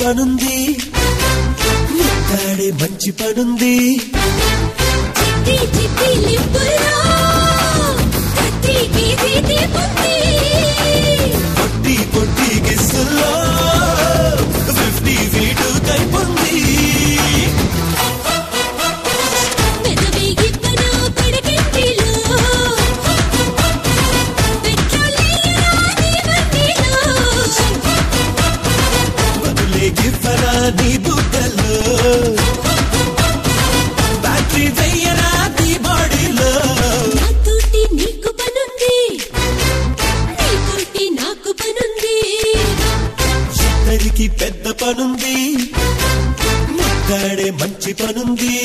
పనుంది ముద్దాడే మంచి పనుంది చిట్టి చిట్టి లిప్పుల్లో కత్తికి తీతి పుత్తి పొట్టి పొట్టి గిస్సుల్లో ఫిఫ్టీ ఫీటు కైపుంది పెదవి గిప్పన పడకెట్టిలో పెట్రోలియా దీవెనలో బదులే గిఫరా నీ బుగ్గల్లో బ్యాటరీ వెయ్యరా నీ బాడీలో నాతోటి నీకు పనుంది నీతోటి నాకు పనుంది ఇద్దరికి పెద్ద పనుంది ముద్దాడే మంచి పనుంది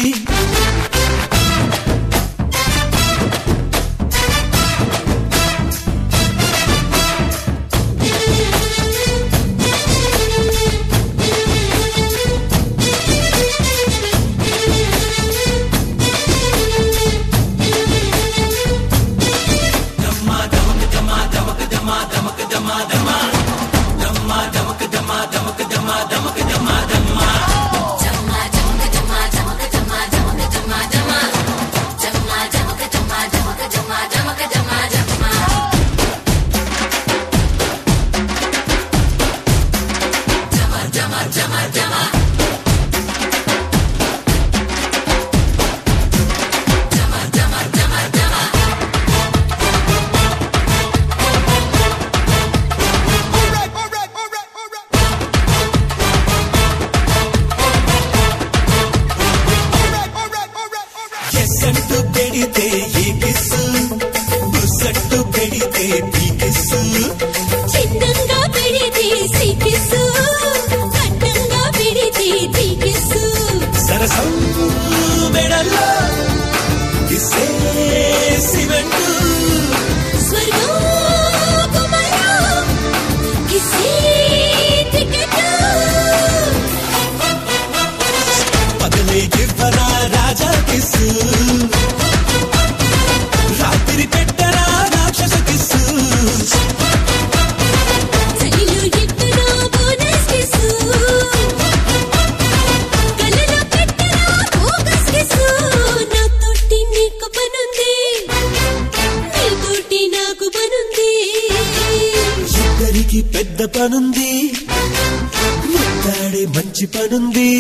ఎస్సట్టు పెడితే ఈ కిస్సు బుస్సట్టు పెడితే ఈ కిస్సు చిన్నంగా పెడితే సికిసు కట్టంగా పెడితే దిగిసు సరసం మెడల్లో కిస్సే సిమెంటు స్వర్గం కుమారం కిసే టికెట్ పగలే గివ్వరా రాజా కిస్సు రాత్రి పెట్టరా రాక్షస కిస్సు చలిలో ఎక్కడో బోనస్ కిసు కలలో పెట్టరా బోగస్ కిసు నాతోటి నీకు పనుంది నీతోటి నాకు పనుంది ఇద్దరికి పెద్ద పనుంది ముద్దాడే మంచి పనుంది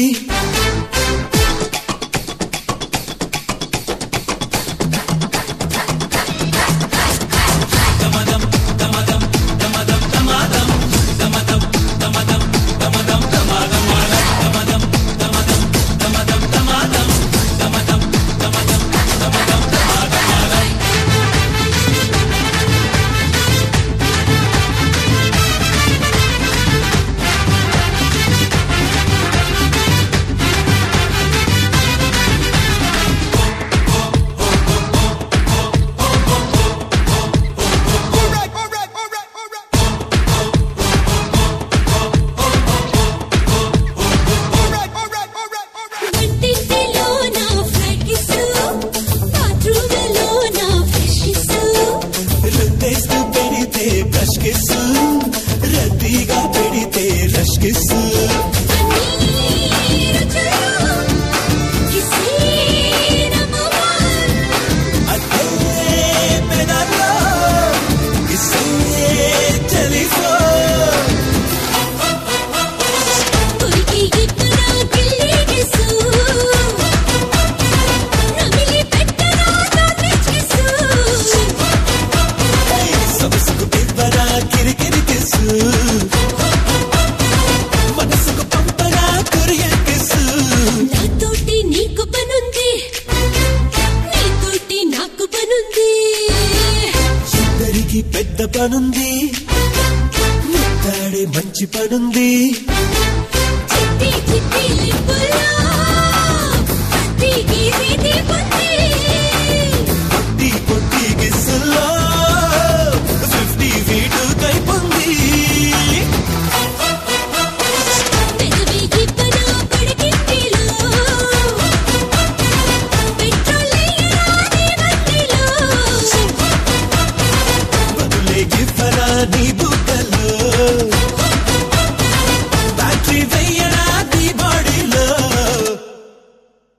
వంటింటిలో నా ఫ్లైట్ కిసు బాత్రూమ్లో నా ఫ్రెష్ కిసు రుద్దేస్తూ పెడితే బ్రష్ కిస్సు రద్దీగా పెడితే రష్ కిస్సు అన్నీ రుచులు కిసే నమ్మవారు అదే పెదాల్లో కిస్సే చలిసో కొరికి ఇప్పుడా గిల్లి కిసు నమిలి పెట్టరా నాన్ కిసు సొగసుకు ఇవ్వరా కిరికిరి కిస్సు మనసుకు పంపరా కొరియన్ కిస్సు నాతోటి నీకు పనుంది నీతోటి నాకు పనుంది ఇద్దరికి పెద్ద పనుంది ముద్దాడే మంచి పనుంది